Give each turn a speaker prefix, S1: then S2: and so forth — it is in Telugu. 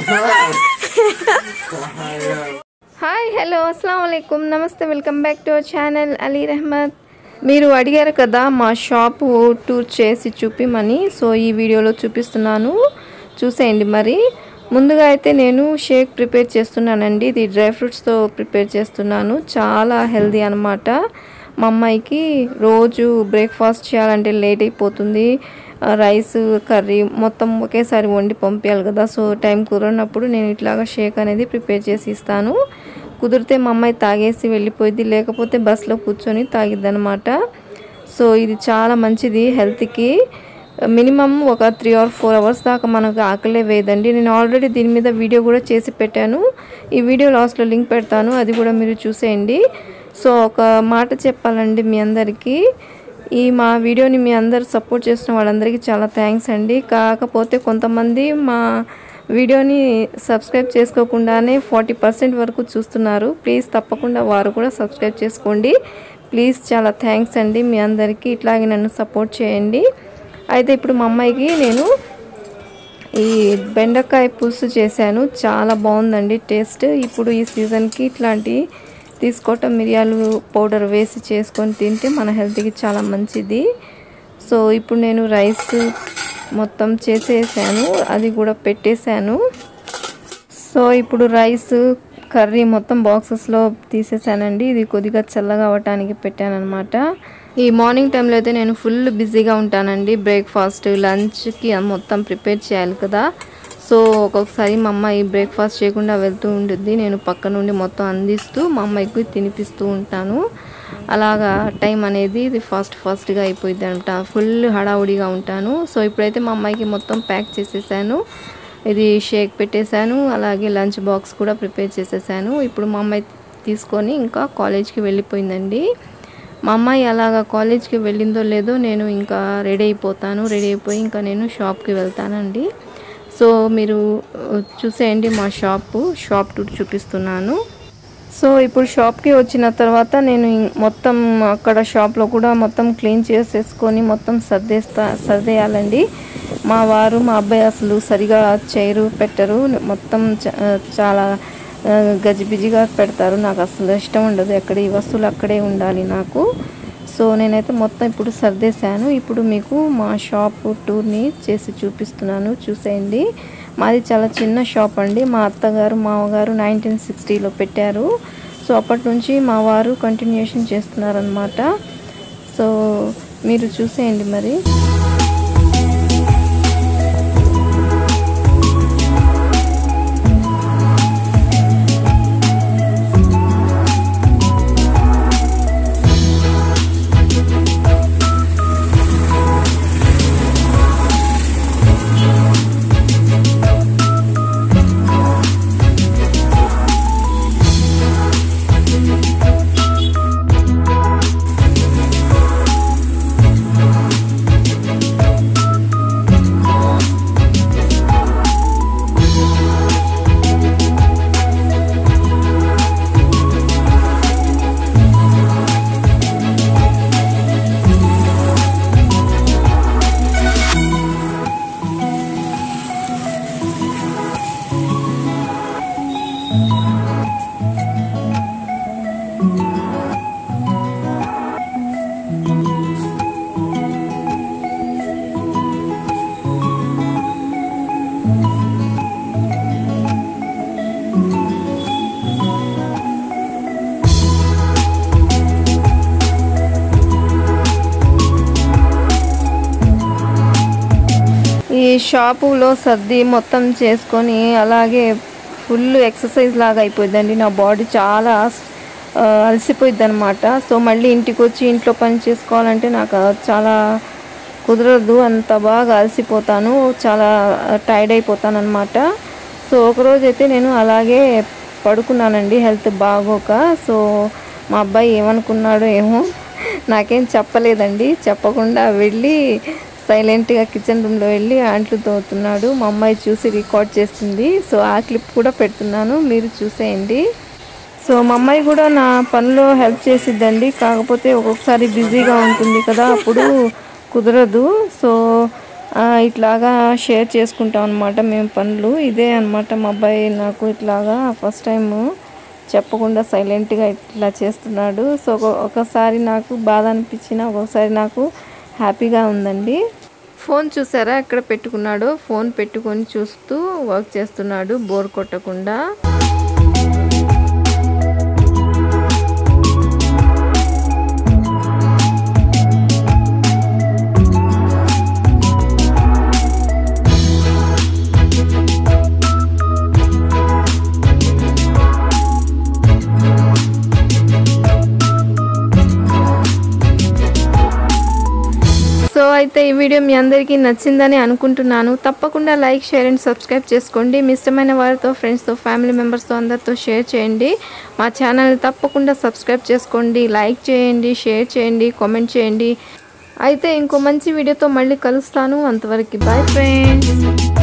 S1: హాయ్ హలో అస్సలం అయికుమ్ నమస్తే welcome back to our channel Ali Rahmat మీరు అడిగారు కదా మా షాపు టూర్ చేసి చూపిమని సో ఈ వీడియోలో చూపిస్తున్నాను చూసేయండి మరి ముందుగా అయితే నేను షేక్ ప్రిపేర్ చేస్తున్నానండి ఇది డ్రై ఫ్రూట్స్తో ప్రిపేర్ చేస్తున్నాను చాలా హెల్దీ అనమాట మా అమ్మాయికి రోజు బ్రేక్ఫాస్ట్ చేయాలంటే లేట్ అయిపోతుంది ఆ, రైస్ కర్రీ మొత్తం ఒకేసారి వండి పంపించాలి కదా సో టైం కుదరనప్పుడు నేను ఇట్లాగా షేక్ అనేది ప్రిపేర్ చేసి ఇస్తాను కుదిరితే మా అమ్మాయి తాగేసి వెళ్ళిపోయింది లేకపోతే బస్లో కూర్చొని తాగిద్దనమాట సో ఇది చాలా మంచిది హెల్త్కి మినిమం ఒక త్రీ ఆర్ ఫోర్ అవర్స్ దాకా మనకు ఆకలే వేయదండి నేను ఆల్రెడీ దీని మీద వీడియో కూడా చేసి పెట్టాను ఈ వీడియో లాస్ట్లో లింక్ పెడతాను అది కూడా మీరు చూసేయండి సో ఒక మాట చెప్పాలండి మీ అందరికీ ఈ మా వీడియోని మీ అందరు సపోర్ట్ చేసిన వాళ్ళందరికీ చాలా థ్యాంక్స్ అండి కాకపోతే కొంతమంది మా వీడియోని సబ్స్క్రైబ్ చేసుకోకుండానే ఫార్టీ పర్సెంట్ వరకు చూస్తున్నారు ప్లీజ్ తప్పకుండా వారు కూడా సబ్స్క్రైబ్ చేసుకోండి ప్లీజ్ చాలా థ్యాంక్స్ అండి మీ అందరికీ ఇట్లాగే నన్ను సపోర్ట్ చేయండి అయితే ఇప్పుడు మా అమ్మాయికి నేను ఈ బెండకాయ పులుసు చేశాను చాలా బాగుందండి టేస్ట్ ఇప్పుడు ఈ సీజన్కి ఇట్లాంటి తీసుకోవటం మిరియాలు పౌడర్ వేసి చేసుకొని తింటే మన హెల్త్కి చాలా మంచిది సో ఇప్పుడు నేను రైస్ మొత్తం చేసేసాను అది కూడా పెట్టేశాను సో ఇప్పుడు రైస్ కర్రీ మొత్తం బాక్సెస్లో తీసేసానండి ఇది కొద్దిగా చల్లగా అవ్వటానికి పెట్టాను అనమాట ఈ మార్నింగ్ టైంలో అయితే నేను ఫుల్ బిజీగా ఉంటానండి బ్రేక్ఫాస్ట్ లంచ్కి మొత్తం ప్రిపేర్ చేయాలి కదా సో ఒక్కొక్కసారి మా అమ్మాయి బ్రేక్ఫాస్ట్ చేయకుండా వెళ్తూ ఉంటుంది నేను పక్క నుండి మొత్తం అందిస్తూ మా అమ్మాయికి తినిపిస్తూ ఉంటాను అలాగా టైం అనేది ఇది ఫాస్ట్ ఫాస్ట్గా అయిపోయింది అనమాట ఫుల్ హడావుడిగా ఉంటాను సో ఇప్పుడైతే మా అమ్మాయికి మొత్తం ప్యాక్ చేసేసాను ఇది షేక్ పెట్టేశాను అలాగే లంచ్ బాక్స్ కూడా ప్రిపేర్ చేసేసాను ఇప్పుడు మా అమ్మాయి తీసుకొని ఇంకా కాలేజ్కి వెళ్ళిపోయిందండి మా అమ్మాయి అలాగా కాలేజ్కి వెళ్ళిందో లేదో నేను ఇంకా రెడీ అయిపోతాను రెడీ అయిపోయి ఇంకా నేను షాప్కి వెళ్తానండి సో మీరు ఆ, చూసేయండి మా షాపు షాప్ టూర్ చూపిస్తున్నాను సో ఇప్పుడు షాప్కి వచ్చిన తర్వాత నేను ఇం- మొత్తం అక్కడ షాప్లో కూడా మొత్తం క్లీన్ చేసేసుకొని మొత్తం సర్దేస్తా సర్దేయాలండి మా వారు మా అబ్బాయి అసలు సరిగా చేయరు పెట్టరు మొత్తం చ- చాలా ఆ, గజిబిజిగా పెడతారు నాకు అసలు ఇష్టం ఉండదు ఎక్కడ ఈ వస్తువులు అక్కడే ఉండాలి నాకు సో నేనైతే మొత్తం ఇప్పుడు సర్దేశాను ఇప్పుడు మీకు మా షాప్ టూర్ని చేసి చూపిస్తున్నాను చూసేయండి మాది చాలా చిన్న షాప్ అండి మా అత్తగారు మామగారు నైన్టీన్ సిక్స్టీలో పెట్టారు సో అప్పటి నుంచి మా వారు కంటిన్యూషన్ చేస్తున్నారనమాట సో మీరు చూసేయండి మరి ఈ షాపులో సర్ది మొత్తం చేసుకొని అలాగే ఫుల్ ఎక్సర్సైజ్ లాగా అయిపోయిందండి నా బాడీ చాలా ఆ, అలసిపోయిద్ది అనమాట సో మళ్ళీ ఇంటికి వచ్చి ఇంట్లో పని చేసుకోవాలంటే నాకు చాలా కుదరదు అంత బాగా అలసిపోతాను చాలా టైర్డ్ అయిపోతాను అనమాట సో ఒకరోజు అయితే నేను అలాగే పడుకున్నానండి హెల్త్ బాగోక సో మా అబ్బాయి ఏమనుకున్నాడో ఏమో నాకేం చెప్పలేదండి చెప్పకుండా వెళ్ళి సైలెంట్గా కిచెన్ రూమ్లో వెళ్ళి అంట్లు తోతున్నాడు మా అమ్మాయి చూసి రికార్డ్ చేస్తుంది సో ఆ క్లిప్ కూడా పెడుతున్నాను మీరు చూసేయండి సో మా అమ్మాయి కూడా నా పనిలో హెల్ప్ చేసిద్దండి కాకపోతే ఒక్కొక్కసారి బిజీగా ఉంటుంది కదా అప్పుడు కుదరదు సో ఆ, ఇట్లాగా షేర్ చేసుకుంటాం అనమాట మేము పనులు ఇదే అనమాట మా అబ్బాయి నాకు ఇట్లాగా ఫస్ట్ టైం చెప్పకుండా సైలెంట్గా ఇట్లా చేస్తున్నాడు సో ఒక- ఒకసారి నాకు బాధ అనిపించిన ఒక్కొక్కసారి నాకు హ్యాపీగా ఉందండి ఫోన్ చూసారా ఎక్కడ పెట్టుకున్నాడో ఫోన్ పెట్టుకొని చూస్తూ వర్క్ చేస్తున్నాడు బోర్ కొట్టకుండా సో అయితే ఈ వీడియో మీ అందరికీ నచ్చిందని అనుకుంటున్నాను తప్పకుండా లైక్ షేర్ అండ్ సబ్స్క్రైబ్ చేసుకోండి మీ ఇష్టమైన వారితో ఫ్రెండ్స్తో ఫ్యామిలీ మెంబర్స్తో అందరితో షేర్ చేయండి మా ఛానల్ని తప్పకుండా సబ్స్క్రైబ్ చేసుకోండి లైక్ చేయండి షేర్ చేయండి కామెంట్ చేయండి అయితే ఇంకో మంచి వీడియోతో మళ్ళీ కలుస్తాను అంతవరకు బాయ్ ఫ్రెండ్స్